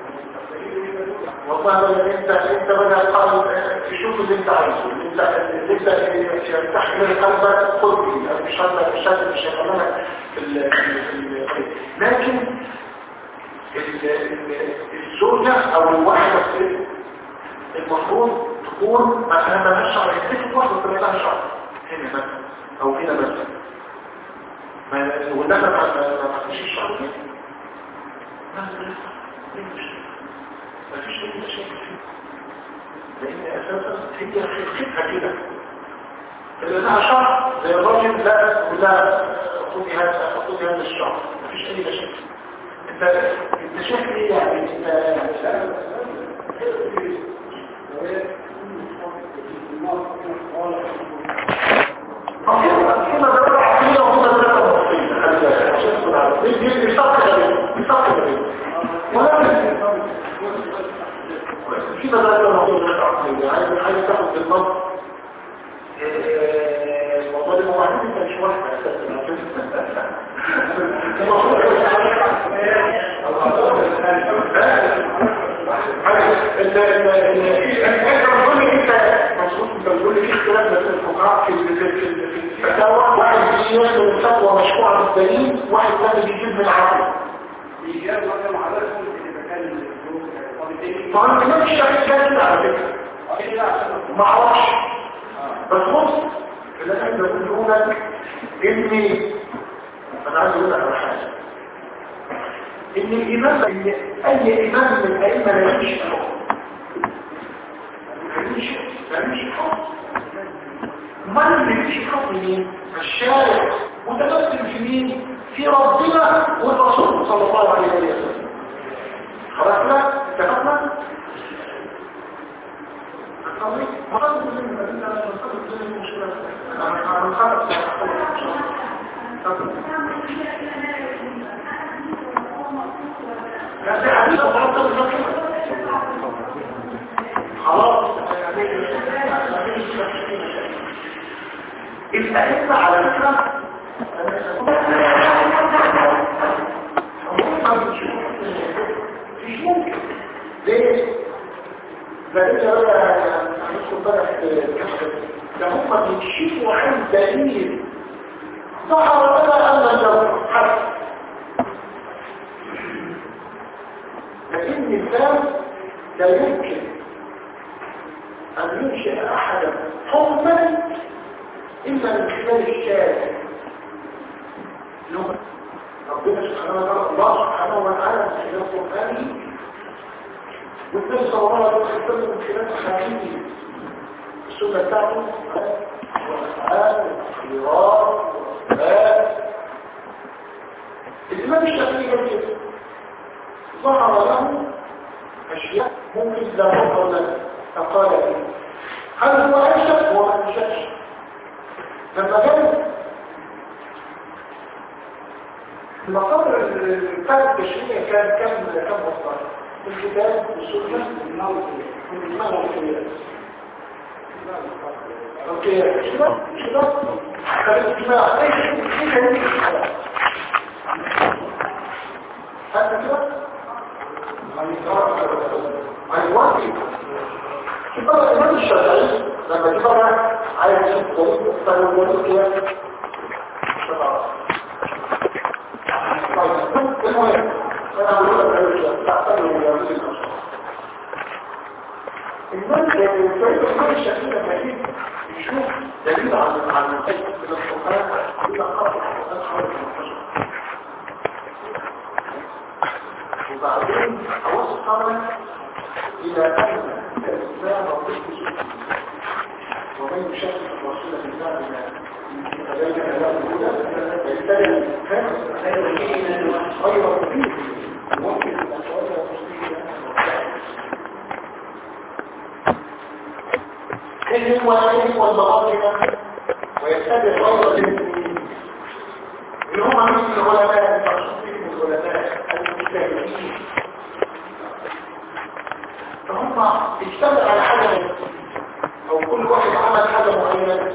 والله بقى انت انت بقى قال تشوف اللي انت عايزه اللي انت اللي انت يرتاح من قلبك خد فيه مش هذا مش هذا مش هيخليك في ال في ال لكن ال- ال- الزوجة او الواحدة في المفروض تكون مثلا مالهاش شعر يكتب واحدة تبقى لها شعر هنا مثلا او هنا مثلا ما وده ما ما فيش الشعر هنا ما فيش اي مشاكل فيه لان اساسا هي خلقتها كده اللي لها شعر زي الراجل لا ولا خدي هذا خدي هذا الشعر مفيش اي مشاكل انت انت شايف ايه يعني انت في مدرسة عقلية وفي مدرسة نصية خلي بالك عشان تكون عارف دي دي دي صف غريب دي صف غريب ولكن في مدرسة نصية عقلية عايز عايز تاخد بالنص الموضوع ده هو عندي انت مش واحد اساسا الدليل واحد ثاني بيجيب من العقل إيجاد وأنا معرفهم في مكان الظروف الطبيعية طبعا كمان الشيء كده على فكرة إيه عشان ما اعرفش بس بص اللي احنا بنقول لك اني انا عايز اقول لك على حاجه ان الامام ان اي امام من الائمه لا يمشي في الحكم لا يمشي لا يمشي في الحكم من اللي يمشي في الحكم مين الشارع متمثل في مين في ربنا والرسول صلى الله عليه وسلم خلاص لا اتفقنا الأئمة على فكرة مش ممكن ليه؟ فإنت بقى هندخل بقى في الكشف ده هم بيكشفوا عن دليل ظهر لنا أن الجو حد لكن الإنسان لا يمكن أن ينشئ أحدا حكما إلا من خلال الشارع لغة ربنا سبحانه وتعالى الله سبحانه وتعالى من خلال قرآنه والنبي صلى الله عليه وسلم من خلال حديثه السنة بتاعته والأفعال والتخييرات والأسباب الإمام الشافعي يقول ظهر له أشياء ممكن لا تظهر له فقال لي هل هو أنشأ هو ما أنشأش لما كان المقابر الفرق التشريعي كان كم كم مصدر الكتاب والسنة والإجماع والقياس القياس مش كده مش كده فالاجتماع ايش ايش هذه الحالة هذا كده عن الوقت كبار الإمام الشافعي لما كبر عايز يشوف طريق الطريق والقياس المهم انا بقول لك تعتبر من المنهج الفريق الفريق الشكل لما يجي يشوف دليل عن عن الحج من القرآن إلى خاصة القرآن حوالي 15 وبعدين أوصل إلى أن الإسلام ضد ومن يشكك الرسول بالله فذلك لا الأولى يبتدئ غير مفيد ممكن الأسئلة إذن وإذن والمغاربة ويتبع غير المسلمين اللي هم من العلماء المتخصصين العلماء المجتهدين فهم اجتمعوا على حاجة أو كل واحد عمل حاجة معينة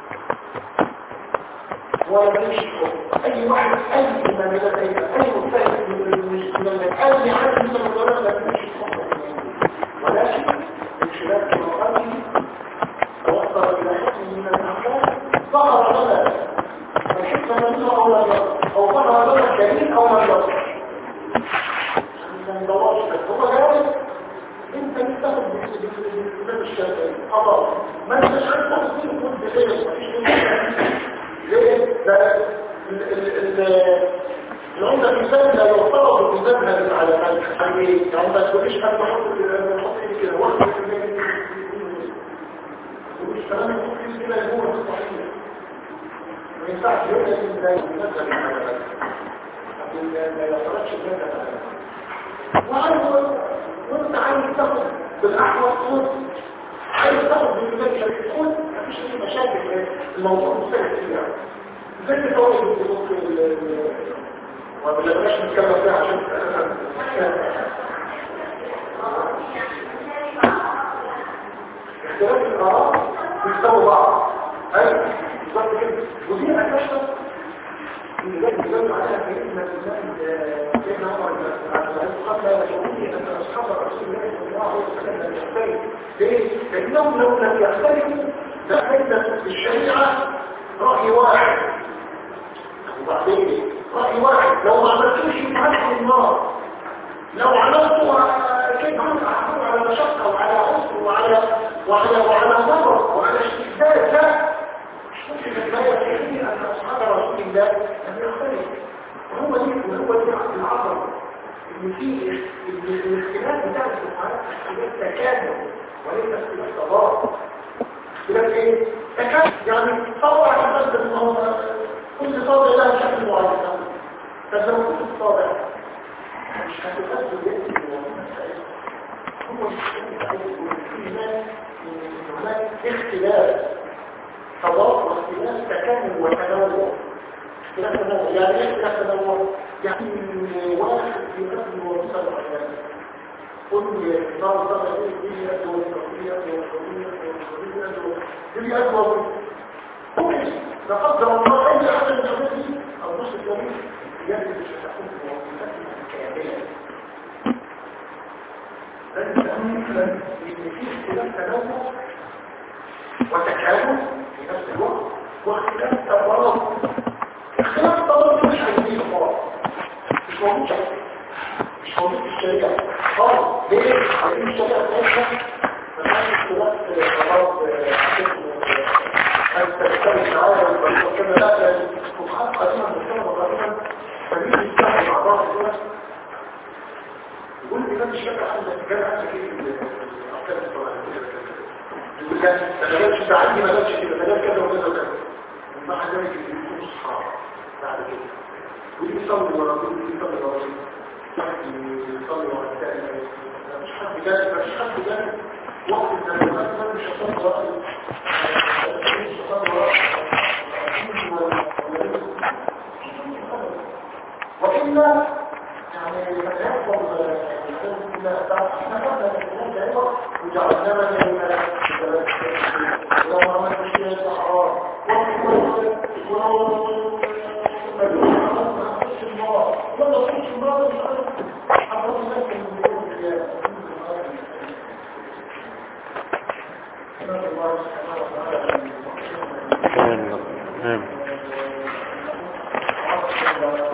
ولا مش اي واحد اي من اي اي مختلف من من اي حد من الضرر لا مش ولكن انشراك المقام توصل الى حكم من الاحكام ظهر لنا الحكمه منه او لا او ظهر لنا الدليل او ما ظهر هو جاوز انت بتاخد بالكتاب الشافعي خلاص ما انتش عارف تفصيل كل بخير مفيش ليه؟ العمدة المثال لا يعترض بمذهب على عن ايه؟ يعني ما تقوليش انا بحط بحط ايدي كده واحد في المية تقوليش كلام يحط ايدي كده هو صحيح ما ينفعش يقول لك ان ده يمثل على ذلك ما يعترضش بمذهب وعايز وانت عايز تاخد بالاحوال صوت عايز تاخد بالمثال شريك صوت مفيش اي مشاكل الموضوع مختلف فيها زي التواصل ممكن وما بلاش نتكلم فيها عشان اختلاف الاراء بيستووا بعض ايوه بالظبط كده ودي اكتشف ان ده بيزود عليها كلمه الامام سيدنا عمر بن عبد العزيز قال لا يشعروني ان اصحاب رسول الله صلى الله عليه وسلم لم يختلفوا ليه؟ لانهم لو لم يختلفوا لكان الشريعه راي واحد وبعدين رأي واحد لو ما عملتوش يتعلق النار لو عملته كيف هتحكم على مشقة وعلى عسر وعلى وعلى وعلى ضرر وعلى استفزاز لا مش ممكن الآية تحكي أن أصحاب رسول الله لم يختلفوا وهو دي وهو دي العظمة إن في الاختلاف بتاع الفقهاء اختلاف تكامل وليس اختلاف تضاد اختلاف ايه؟ تكامل يعني طبعا حسب الموضوع كل طابع لها شكل معين فلو كنت الطابع مش هتتأثر بيأتي هو هناك اختلاف تضاد واختلاف تكامل وتنوع اختلاف تنوع يعني ايه اختلاف تنوع؟ يعني واحد في نفس الوظيفة معينة قل لي صار صار ايه دي ادوى والتقوية والتقوية والتقوية دي ادوى ممكن لا قدر الله اي حاجه من الحاجات دي النص الجميل يجب مش هتكون في وظيفتها كامله لازم تكون ان في اختلاف تنوع وتكامل في نفس الوقت واختلاف تضارب اختلاف التضارب مش عايزين خالص مش موجود مش موجود في الشريعه خالص ليه؟ عايزين الشريعه بتاعتنا ما فيهاش اختلاف تضارب أن تستمع تعالى وكما لا تفحص قديما مستوى قديما فمين يستعمل مع بعض الناس يقول لي ما مش فاكر حد كان عندك ايه في الافكار الصلاحيه وكان ما جابش تعليم ما جابش كده ما جاب كذا وكذا وكذا ومع ذلك يكون صحاب بعد كده ويصلي ورا كل يصلي ورا يصلي ورا الثاني مش حد جالس مش حد جالس وقت الزمان مش هصلي ورا مش هصلي ورا وإلا يعني يفضل وجعلنا من ولما ما تشيء الصحراء آمين آمين